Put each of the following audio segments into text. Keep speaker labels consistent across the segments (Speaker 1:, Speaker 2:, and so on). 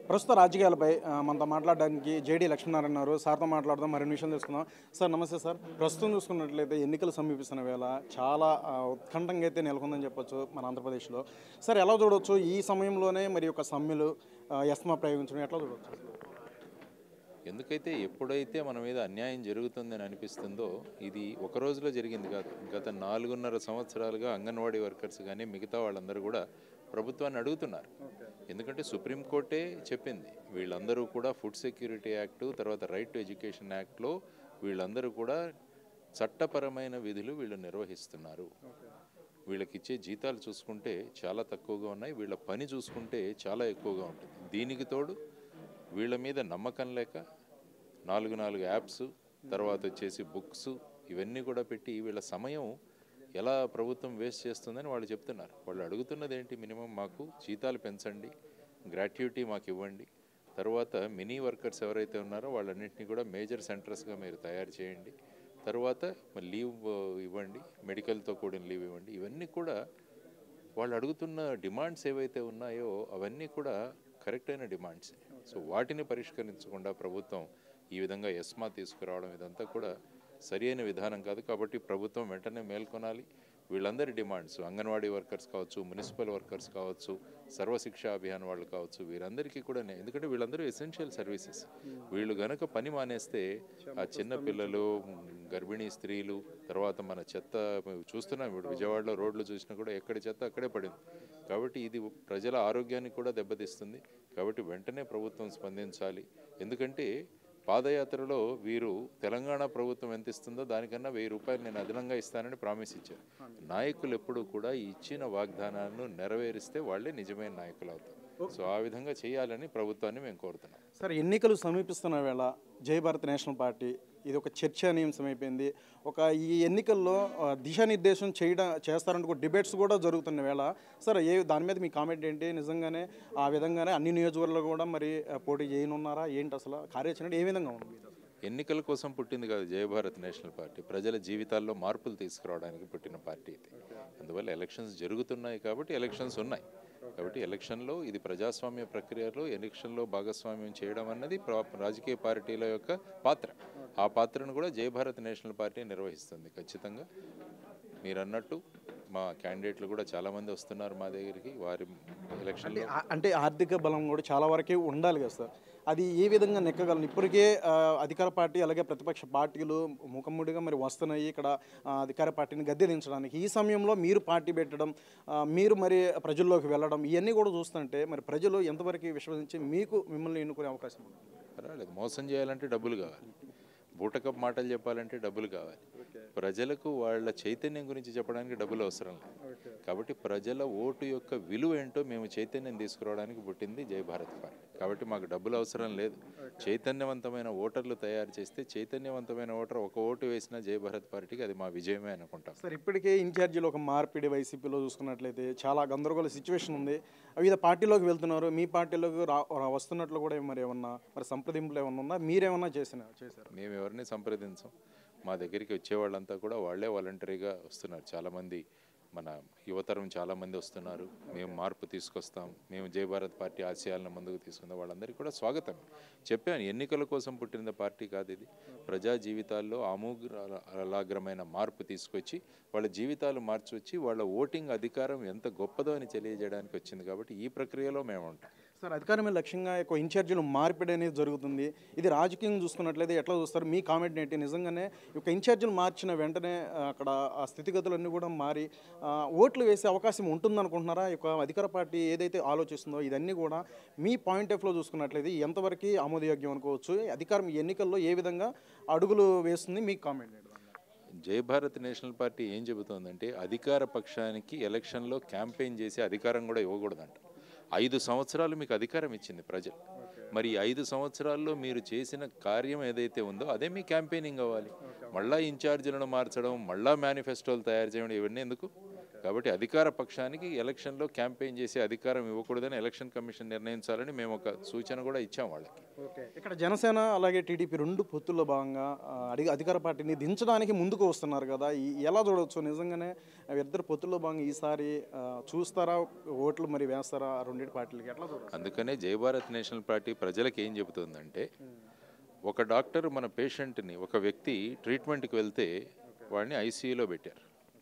Speaker 1: ప్రస్తుత రాజకీయాలపై ఆ, మనతో మాట్లాడడానికి జేడీ లక్ష్మీనారాయణ ఉన్నారు సార్తో మాట్లాడదాం మరిన్ని విషయాలు తెలుసుకుందాం సార్ నమస్తే సార్ ప్రస్తుతం చూసుకున్నట్లయితే ఎన్నికలు సమీపిస్తున్న వేళ చాలా ఆ, ఉత్కంఠంగా అయితే నెలకొందని చెప్పొచ్చు మన ఆంధ్రప్రదేశ్లో సార్ ఎలా చూడవచ్చు ఈ సమయంలోనే మరి ఒక సమ్మెలు ఆ, ఎస్మా ప్రయోగించడం ఎట్లా చూడవచ్చు
Speaker 2: ఎందుకైతే ఎప్పుడైతే మన మీద అన్యాయం జరుగుతుందని అనిపిస్తుందో ఇది ఒక రోజులో జరిగింది కాదు గత నాలుగున్నర సంవత్సరాలుగా అంగన్వాడీ వర్కర్స్ కానీ మిగతా వాళ్ళందరూ కూడా ప్రభుత్వాన్ని అడుగుతున్నారు ఎందుకంటే సుప్రీంకోర్టే చెప్పింది వీళ్ళందరూ కూడా ఫుడ్ సెక్యూరిటీ యాక్ట్ తర్వాత రైట్ టు ఎడ్యుకేషన్ యాక్ట్లో వీళ్ళందరూ కూడా చట్టపరమైన విధులు వీళ్ళు నిర్వహిస్తున్నారు వీళ్ళకి ఇచ్చే జీతాలు చూసుకుంటే చాలా తక్కువగా ఉన్నాయి వీళ్ళ పని చూసుకుంటే చాలా ఎక్కువగా ఉంటుంది దీనికి తోడు వీళ్ళ మీద నమ్మకం లేక నాలుగు నాలుగు యాప్స్ తర్వాత వచ్చేసి బుక్స్ ఇవన్నీ కూడా పెట్టి వీళ్ళ సమయం ఎలా ప్రభుత్వం వేస్ట్ చేస్తుందని వాళ్ళు చెప్తున్నారు వాళ్ళు అడుగుతున్నది ఏంటి మినిమం మాకు జీతాలు పెంచండి గ్రాట్యుటీ మాకు ఇవ్వండి తర్వాత మినీ వర్కర్స్ ఎవరైతే ఉన్నారో వాళ్ళన్నింటినీ కూడా మేజర్ సెంటర్స్గా మీరు తయారు చేయండి తర్వాత లీవ్ ఇవ్వండి మెడికల్తో కూడిన లీవ్ ఇవ్వండి ఇవన్నీ కూడా వాళ్ళు అడుగుతున్న డిమాండ్స్ ఏవైతే ఉన్నాయో అవన్నీ కూడా కరెక్ట్ అయిన డిమాండ్స్ సో వాటిని పరిష్కరించకుండా ప్రభుత్వం ఈ విధంగా ఎస్మా తీసుకురావడం ఇదంతా కూడా సరి అయిన విధానం కాదు కాబట్టి ప్రభుత్వం వెంటనే మేల్కొనాలి వీళ్ళందరి డిమాండ్స్ అంగన్వాడీ వర్కర్స్ కావచ్చు మున్సిపల్ వర్కర్స్ కావచ్చు సర్వశిక్ష అభియాన్ వాళ్ళు కావచ్చు వీరందరికీ కూడా నే- ఎందుకంటే వీళ్ళందరూ ఎసెన్షియల్ సర్వీసెస్ వీళ్ళు గనక పని మానేస్తే ఆ చిన్న పిల్లలు మ్, గర్భిణీ స్త్రీలు తర్వాత మన చెత్త మేము చూస్తున్నాం ఇప్పుడు విజయవాడలో రోడ్లు చూసినా కూడా ఎక్కడి చెత్త అక్కడే పడింది కాబట్టి ఇది ప్రజల ఆరోగ్యాన్ని కూడా దెబ్బతీస్తుంది కాబట్టి వెంటనే ప్రభుత్వం స్పందించాలి ఎందుకంటే పాదయాత్రలో వీరు తెలంగాణ ప్రభుత్వం ఎంత ఇస్తుందో దానికన్నా వెయ్యి రూపాయలు నేను అదనంగా ఇస్తానని ప్రామిస్ ఇచ్చారు నాయకులు ఎప్పుడూ కూడా ఈ ఇచ్చిన వాగ్దానాలను నెరవేరిస్తే వాళ్ళే నిజమైన నాయకులు అవుతారు సో ఆ విధంగా చేయాలని ప్రభుత్వాన్ని మేము కోరుతున్నాం
Speaker 1: సార్ ఎన్నికలు సమీపిస్తున్న వేళ జై భారత్ నేషనల్ పార్టీ ఇది ఒక చర్చానీయాంశం అయిపోయింది ఒక ఈ ఎన్నికల్లో ఆ, దిశానిర్దేశం చేయడం చేస్తారంటే ఒక డిబేట్స్ కూడా జరుగుతున్న వేళ సార్ ఏ దాని మీద మీ కామెంట్ ఏంటి నిజంగానే ఆ విధంగానే అన్ని నియోజకవర్గాలు కూడా మరి ఆ, పోటీ చేయనున్నారా ఏంటి అసలు కార్యాచరణ ఏ విధంగా ఉంది మీది అసలు?
Speaker 2: ఎన్నికల కోసం పుట్టింది కాదు జయభారత్ నేషనల్ పార్టీ ప్రజల జీవితాల్లో మార్పులు తీసుకురావడానికి పుట్టిన పార్టీ ఇది అందువల్ల ఎలక్షన్స్ జరుగుతున్నాయి కాబట్టి ఎలక్షన్స్ ఉన్నాయి కాబట్టి ఎలక్షన్లో ఇది ప్రజాస్వామ్య ప్రక్రియలో ఎలక్షన్లో భాగస్వామ్యం చేయడం అన్నది ప్ర- రాజకీయ పార్టీల యొక్క పాత్ర ఆ పాత్రను కూడా జయభారత్ నేషనల్ పార్టీ నిర్వహిస్తుంది ఖచ్చితంగా మీరు అన్నట్టు మా క్యాండిడేట్లు కూడా చాలామంది వస్తున్నారు మా దగ్గరికి వారి ఎలక్షన్లో
Speaker 1: ఆ- అంటే ఆర్థిక బలం కూడా చాలా వరకే ఉండాలి కదా సార్ అది ఏ విధంగా నెక్కగలను ఇప్పటికే ఆ, అధికార పార్టీ అలాగే ప్రతిపక్ష పార్టీలు ముఖమ్ముడిగా మరి వస్తున్నాయి ఇక్కడ ఆ, అధికార పార్టీని గద్దె దించడానికి ఈ సమయంలో మీరు పార్టీ పెట్టడం ఆ, మీరు మరి ప్రజల్లోకి వెళ్ళడం ఇవన్నీ కూడా చూస్తుంటే మరి ప్రజలు ఎంతవరకు విశ్వసించి మీకు మిమ్మల్ని ఎన్నుకునే అవకాశం ఉంది
Speaker 2: పర్వాలేదు మోసం చేయాలంటే డబ్బులు కావాలి బూటకప్ మాటలు చెప్పాలంటే డబ్బులు కావాలి ప్రజలకు వాళ్ళ చైతన్యం గురించి చెప్పడానికి డబ్బులు అవసరం లేదు కాబట్టి ప్రజల ఓటు యొక్క విలువ ఏంటో మేము చైతన్యం తీసుకురావడానికి పుట్టింది జై భారత్ పార్టీ కాబట్టి మాకు డబ్బులు అవసరం లేదు చైతన్యవంతమైన ఓటర్లు తయారు చేస్తే చైతన్యవంతమైన ఓటర్ ఒక ఓటు వేసిన జై భారత్ పార్టీకి అది మా విజయమే అనుకుంటాం
Speaker 1: సార్ ఇప్పటికే ఇన్ఛార్జీలు ఒక మార్పిడి వైసీపీలో చూసుకున్నట్లయితే చాలా గందరగోళ సిచ్యువేషన్ ఉంది వివిధ పార్టీలోకి వెళ్తున్నారు మీ పార్టీలోకి రా రా- వస్తున్నట్లు కూడా మరి ఏమన్నా మరి సంప్రదింపులు ఏమన్నా ఉన్నా మీరేమన్నా చేసిన చేశారు
Speaker 2: మేము ఎవరిని సంప్రదించం మా దగ్గరికి వచ్చేవాళ్ళంతా కూడా వాళ్ళే వాలంటరీగా వస్తున్నారు చాలామంది మన యువతరం చాలామంది వస్తున్నారు మేము మార్పు తీసుకొస్తాం మేము జై భారత్ పార్టీ ఆశయాలను ముందుకు తీసుకుందాం వాళ్ళందరికీ కూడా స్వాగతం చెప్పాను ఎన్నికల కోసం పుట్టిన పార్టీ కాదు ఇది ప్రజా జీవితాల్లో ఆమూలాగ్రమైన మార్పు తీసుకొచ్చి వాళ్ళ జీవితాలు మార్చొచ్చి వాళ్ళ ఓటింగ్ అధికారం ఎంత గొప్పదో అని తెలియజేయడానికి వచ్చింది కాబట్టి ఈ ప్రక్రియలో మేము ఉంటాం
Speaker 1: సార్ అధికారమే లక్ష్యంగా ఒక ఇన్ఛార్జీలు మార్పిడి అనేది జరుగుతుంది ఇది రాజకీయం చూసుకున్నట్లయితే ఎట్లా చూస్తారు మీ కామెంట్ ఏంటి నిజంగానే ఈ యొక్క ఇన్ఛార్జీలు మార్చిన వెంటనే ఆ, అక్కడ ఆ స్థితిగతులన్నీ కూడా మారి ఆ, ఓట్లు వేసే అవకాశం ఉంటుందనుకుంటున్నారా ఈ యొక్క అధికార పార్టీ ఏదైతే ఆలోచిస్తుందో ఇదన్నీ కూడా మీ పాయింట్ ఆఫ్ లో చూసుకున్నట్లయితే ఎంతవరకు ఆమోదయోగ్యం అనుకోవచ్చు అధికారం ఈ ఎన్నికల్లో ఏ విధంగా అడుగులు వేస్తుంది మీ కామెంట్ ఏంటి దాని మీద?
Speaker 2: జై భారత్ నేషనల్ పార్టీ ఏం చెబుతోందంటే అధికార పక్షానికి ఎలక్షన్లో క్యాంపెయిన్ చేసి అధికారం కూడా ఇవ్వకూడదంట ఐదు సంవత్సరాలు మీకు అధికారం ఇచ్చింది ప్రజలు మరి ఈ ఐదు సంవత్సరాల్లో మీరు చేసిన కార్యం ఏదైతే ఉందో అదే మీ క్యాంపెయినింగ్ అవ్వాలి మళ్ళా ఇన్ఛార్జీలను మార్చడం మళ్ళా మేనిఫెస్టోలు తయారు చేయడం ఇవన్నీ ఎందుకు కాబట్టి అధికార పక్షానికి ఎలక్షన్లో క్యాంపెయిన్ చేసే అధికారం ఇవ్వకూడదని ఎలక్షన్ కమిషన్ నిర్ణయించాలని మేము ఒక సూచన కూడా ఇచ్చాం వాళ్ళకి
Speaker 1: ఓకే ఇక్కడ జనసేన అలాగే టీడీపీ రెండు పొత్తుల్లో భాగంగా ఆ, అడిగి అధికార పార్టీని దించడానికి ముందుకు వస్తున్నారు కదా ఈ ఎలా చూడవచ్చు నిజంగానే ఇద్దరు పొత్తుల్లో భాగంగా ఈసారి ఆ, చూస్తారా ఓట్లు మరి వేస్తారా ఆ రెండింటి పార్టీలకి ఎట్లా చూడవచ్చు
Speaker 2: అందుకనే జై భారత్ నేషనల్ పార్టీ ప్రజలకు ఏం చెబుతుందంటే ఒక డాక్టర్ మన పేషెంట్ని ఒక వ్యక్తి ట్రీట్మెంట్కి వెళ్తే వాడిని ఐసీయూలో పెట్టారు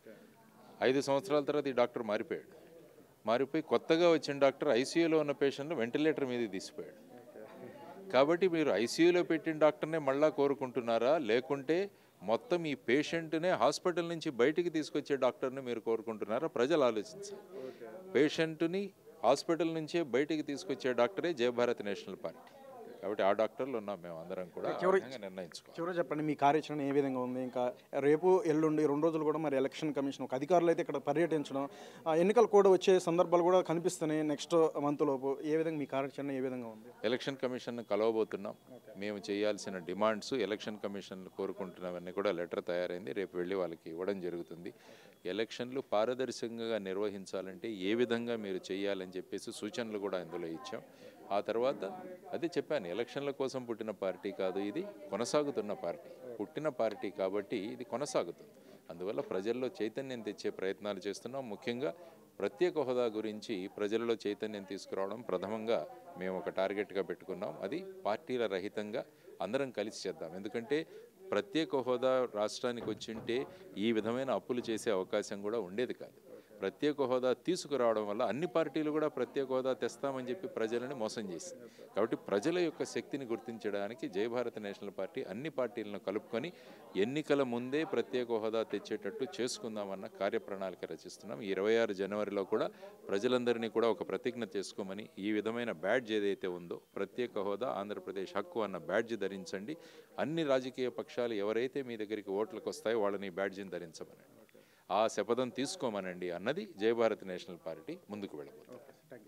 Speaker 2: ఐదు సంవత్సరాల తర్వాత ఈ డాక్టర్ మారిపోయాడు మారిపోయి కొత్తగా వచ్చిన డాక్టర్ ఐసీయూలో ఉన్న పేషెంట్ని వెంటిలేటర్ మీద తీసిపోయాడు కాబట్టి మీరు ఐసీయూలో పెట్టిన డాక్టర్నే మళ్ళా కోరుకుంటున్నారా లేకుంటే మొత్తం ఈ పేషెంట్నే హాస్పిటల్ నుంచి బయటికి తీసుకొచ్చే డాక్టర్ని మీరు కోరుకుంటున్నారా ప్రజలు ఆలోచించాలి పేషెంట్ని హాస్పిటల్ నుంచే బయటికి తీసుకొచ్చే డాక్టరే జయభారత్ నేషనల్ పార్టీ కాబట్టి ఆ డాక్టర్లు ఉన్నాం మేము అందరం కూడా ఆ విధంగా నిర్ణయించుకోవాలి
Speaker 1: చివరి చెప్పండి మీ కార్యాచరణ ఏ విధంగా ఉంది ఇంకా రేపు ఎల్లుండి రెండు రోజులు కూడా మరి ఎలక్షన్ కమిషన్ ఒక అధికారులు అయితే ఇక్కడ పర్యటించడం ఆ, ఎన్నికలు కూడా వచ్చే సందర్భాలు కూడా కనిపిస్తున్నాయి నెక్స్ట్ మంత్ లోపు ఏ విధంగా మీ కార్యాచరణ ఏ విధంగా ఉంది
Speaker 2: ఎలక్షన్ కమిషన్ కలవబోతున్నాం మేము చేయాల్సిన డిమాండ్స్ ఎలక్షన్ కమిషన్ కోరుకుంటున్నవన్నీ కూడా లెటర్ తయారైంది రేపు వెళ్ళి వాళ్ళకి ఇవ్వడం జరుగుతుంది ఎలక్షన్లు పారదర్శకంగా నిర్వహించాలంటే ఏ విధంగా మీరు చేయాలని చెప్పేసి సూచనలు కూడా ఇందులో ఇచ్చాం ఆ తర్వాత అదే చెప్పాను ఎలక్షన్ల కోసం పుట్టిన పార్టీ కాదు ఇది కొనసాగుతున్న పార్టీ పుట్టిన పార్టీ కాబట్టి ఇది కొనసాగుతుంది అందువల్ల ప్రజల్లో చైతన్యం తెచ్చే ప్రయత్నాలు చేస్తున్నాం ముఖ్యంగా ప్రత్యేక హోదా గురించి ప్రజలలో చైతన్యం తీసుకురావడం ప్రథమంగా మేము ఒక టార్గెట్గా పెట్టుకున్నాం అది పార్టీల రహితంగా అందరం కలిసి చేద్దాం ఎందుకంటే ప్రత్యేక హోదా రాష్ట్రానికి వచ్చింటే ఈ విధమైన అప్పులు చేసే అవకాశం కూడా ఉండేది కాదు ప్రత్యేక హోదా తీసుకురావడం వల్ల అన్ని పార్టీలు కూడా ప్రత్యేక హోదా తెస్తామని చెప్పి ప్రజలను మోసం చేసింది కాబట్టి ప్రజల యొక్క శక్తిని గుర్తించడానికి జయ భారత నేషనల్ పార్టీ అన్ని పార్టీలను కలుపుకొని ఎన్నికల ముందే ప్రత్యేక హోదా తెచ్చేటట్టు చేసుకుందామన్న కార్యప్రణాళిక రచిస్తున్నాం ఇరవై ఆరు జనవరిలో కూడా ప్రజలందరినీ కూడా ఒక ప్రతిజ్ఞ చేసుకోమని ఈ విధమైన బ్యాడ్జ్ ఏదైతే ఉందో ప్రత్యేక హోదా ఆంధ్రప్రదేశ్ హక్కు అన్న బ్యాడ్జ్ ధరించండి అన్ని రాజకీయ పక్షాలు ఎవరైతే మీ దగ్గరికి ఓట్లకు వస్తాయో వాళ్ళని ఈ బ్యాడ్జిని ధరించమనండి ఆ శపథం తీసుకోమనండి అన్నది జయభారత్ నేషనల్ పార్టీ ముందుకు వెళ్ళబోతుంది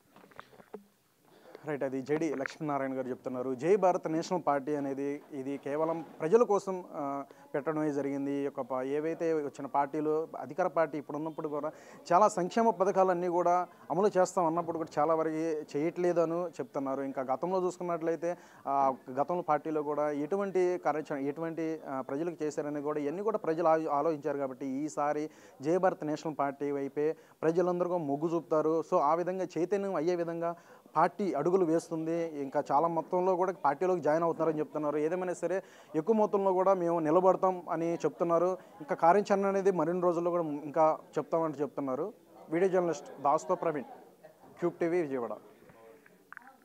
Speaker 1: రైట్ అది జేడి లక్ష్మీనారాయణ గారు చెప్తున్నారు జై భారత్ నేషనల్ పార్టీ అనేది ఇది కేవలం ప్రజల కోసం ఆ, పెట్టడమే జరిగింది ఈ యొక్క ప- ఏవైతే వచ్చిన పార్టీలు అధికార పార్టీ ఇప్పుడు ఉన్నప్పుడు కూడా చాలా సంక్షేమ పథకాలన్నీ కూడా అమలు చేస్తాం అన్నప్పుడు కూడా చాలా వరకు చేయట్లేదు అని చెప్తున్నారు ఇంకా గతంలో చూసుకున్నట్లయితే ఆ, గతంలో పార్టీలో కూడా ఎటువంటి కార్యాచరణ ఎటువంటి ఆ, ప్రజలకు చేశారని కూడా ఇవన్నీ కూడా ప్రజలు ఆలో- ఆలోచించారు కాబట్టి ఈసారి జయ భారత్ నేషనల్ పార్టీ వైపే ప్రజలందరూ కూడా మొగ్గు చూపుతారు సో ఆ విధంగా చైతన్యం అయ్యే విధంగా పార్టీ అడుగులు వేస్తుంది ఇంకా చాలా మొత్తంలో కూడా పార్టీలోకి జాయిన్ అవుతున్నారని చెప్తున్నారు ఏదేమైనా సరే ఎక్కువ మొత్తంలో కూడా మేము నిలబడతాం అని చెప్తున్నారు ఇంకా కార్యాచరణ అనేది మరిన్ని రోజుల్లో కూడా ఇంకా చెప్తామని చెప్తున్నారు వీడియో జర్నలిస్ట్ దాస్తో ప్రవీణ్ క్యూబ్ టీవీ విజయవాడ